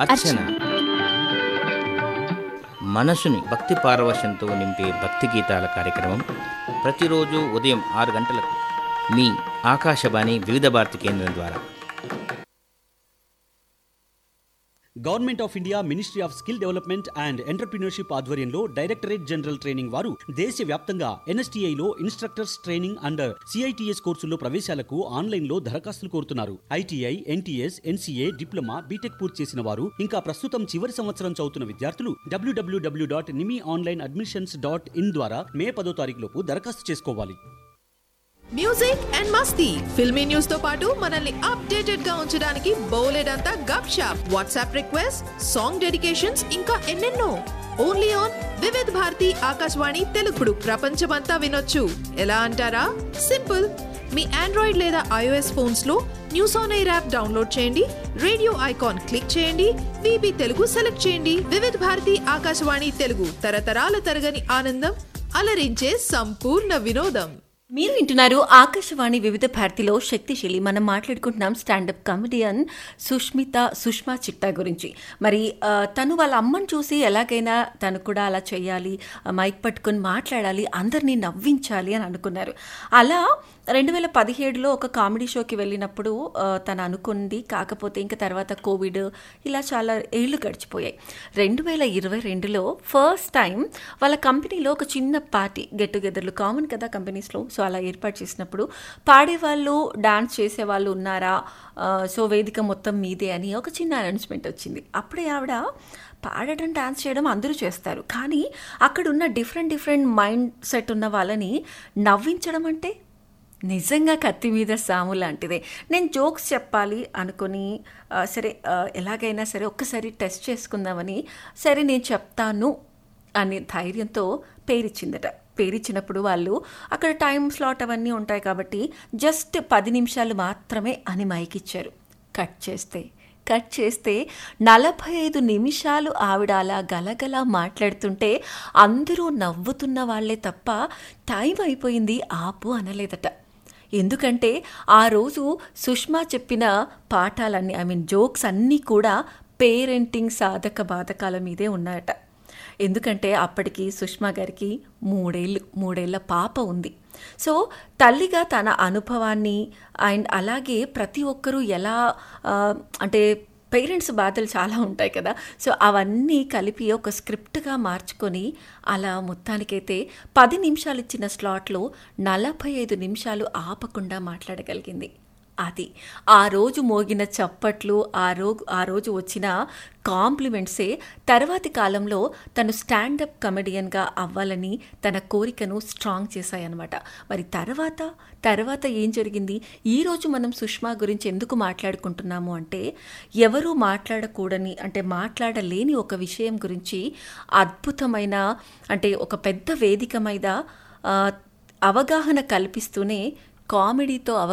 అర్చన మనసుని భక్తి పారవశ్యంతో నింపే భక్తి గీతాల కార్యక్రమం ప్రతిరోజు ఉదయం ఆరు గంటలకు మీ ఆకాశవాణి వివిధ భారతి కేంద్రం ద్వారా government of India ministry of skill development and entrepreneurship ఆధ్వర్యంలో డైరెక్టరేట్ జనరల్ ట్రైనింగ్ వారు దేశవ్యాప్తంగా ఎన్ఎస్టీఐలో ఇన్స్ట్రక్టర్స్ ట్రైనింగ్ అండ్ సిఐటిఎస్ కోర్సుల్లో ప్రవేశాలకు ఆన్లైన్లో దరఖాస్తులు కోరుతున్నారు ITI NTS NCA diploma BTech పూర్తి చేసిన వారు ఇంకా ప్రస్తుతం చివరి సంవత్సరం చదువుతున్న విద్యార్థులు డబ్ల్యూడబ్ల్యూడబ్ల్యూ dot Nimi online admissions dot in ద్వారా మే పదో తారీఖు లోపు దరఖాస్తు చేసుకోవాలి మ్యూజిక్ అండ్ మస్తీ ఫిల్మీ న్యూస్ తో పాటు మనల్ని అప్డేటెడ్ గా ఉంచడానికి బోలెడంతా gupshup WhatsApp request song dedications ఇంకా ఎన్నెన్నో ఓన్లీ ఆన్ వివిధ్ భారతి ఆకాశవాణి తెలుగుడు ప్రపంచమంతా వినొచ్చు ఎలా అంటారా సింపుల్ మీ ఆండ్రాయిడ్ లేదా ఐఓఎస్ ఫోన్స్ లో news on air app download చేయండి రేడియో ఐకాన్ క్లిక్ చేయండి విబి తెలుగు సెలెక్ట్ చేయండి వివిధ్ భారతి ఆకాశవాణి తెలుగు తరతరాల తరగని ఆనందం అలరించే సంపూర్ణ వినోదం మీరు వింటున్నారు ఆకాశవాణి వివిధ భారతిలో శక్తిశీలి మనం మాట్లాడుకుంటున్నాం స్టాండప్ కామెడియన్ సుష్మిత సుష్మా చిట్టా గురించి మరి ఆ, తను వాళ్ళ అమ్మని చూసి ఎలాగైనా తను కూడా అలా చేయాలి ఆ, మైక్ పట్టుకొని మాట్లాడాలి అందరినీ నవ్వించాలి అని అనుకున్నారు అలా రెండు వేల పదిహేడులో ఒక కామెడీ షోకి వెళ్ళినప్పుడు ఆ, తను అనుకుంది కాకపోతే ఇంకా తర్వాత కోవిడ్ ఇలా చాలా ఏళ్ళు గడిచిపోయాయి రెండు వేల ఇరవై రెండులో ఫస్ట్ టైం వాళ్ళ కంపెనీలో ఒక చిన్న పార్టీ గెట్ టుగెదర్లు కామన్ కదా కంపెనీస్లో సో అలా ఏర్పాటు చేసినప్పుడు పాడేవాళ్ళు డాన్స్ చేసేవాళ్ళు ఉన్నారా ఆ, సో వేదిక మొత్తం మీదే అని ఒక చిన్న అనౌన్స్మెంట్ వచ్చింది అప్పుడే ఆవిడ పాడటం డాన్స్ చేయడం అందరూ చేస్తారు కానీ అక్కడ ఉన్న డిఫరెంట్ డిఫరెంట్ మైండ్ సెట్ ఉన్న వాళ్ళని నవ్వించడం అంటే నిజంగా కత్తి మీద సాము లాంటిదే నేను జోక్స్ చెప్పాలి అనుకుని ఆ, సరే ఆ, ఎలాగైనా సరే ఒక్కసారి టెస్ట్ చేసుకుందామని సరే నేను చెప్తాను అనే ధైర్యంతో పేరిచ్చిందట పేరిచ్చినప్పుడు వాళ్ళు అక్కడ టైం స్లాట్ అవన్నీ ఉంటాయి కాబట్టి జస్ట్ పది నిమిషాలు మాత్రమే అని మైక్ ఇచ్చారు కట్ చేస్తే కట్ చేస్తే నలభై ఐదు నిమిషాలు ఆవిడ అలా గలగల మాట్లాడుతుంటే అందరూ నవ్వుతున్న వాళ్ళే తప్ప టైం అయిపోయింది ఆపు అనలేదట ఎందుకంటే ఆ రోజు సుష్మా చెప్పిన పాఠాలన్నీ ఐ మీన్ జోక్స్ అన్నీ కూడా పేరెంటింగ్ సాధక బాధకాల మీదే ఉన్నాయట ఎందుకంటే అప్పటికి సుష్మా గారికి మూడేళ్ళు మూడేళ్ల పాప ఉంది సో తల్లిగా తన అనుభవాన్ని అండ్ అలాగే ప్రతి ఒక్కరూ ఎలా ఆ, అంటే పేరెంట్స్ బాధలు చాలా ఉంటాయి కదా సో అవన్నీ కలిపి ఒక స్క్రిప్ట్గా మార్చుకొని అలా మొత్తానికైతే పది నిమిషాలు ఇచ్చిన స్లాట్లో నలభై ఐదు నిమిషాలు ఆపకుండా మాట్లాడగలిగింది అది ఆ రోజు మోగిన చప్పట్లు ఆ రోజు ఆ రోజు వచ్చిన కాంప్లిమెంట్సే తర్వాతి కాలంలో తను స్టాండప్ కమెడియన్గా అవ్వాలని తన కోరికను స్ట్రాంగ్ చేశాయన్నమాట మరి తర్వాత తర్వాత ఏం జరిగింది ఈరోజు మనం సుష్మా గురించి ఎందుకు మాట్లాడుకుంటున్నాము అంటే ఎవరు మాట్లాడకూడని అంటే మాట్లాడలేని ఒక విషయం గురించి అద్భుతమైన అంటే ఒక పెద్ద వేదిక మీద ఆ, అవగాహన కల్పిస్తూనే కామెడీతో అవ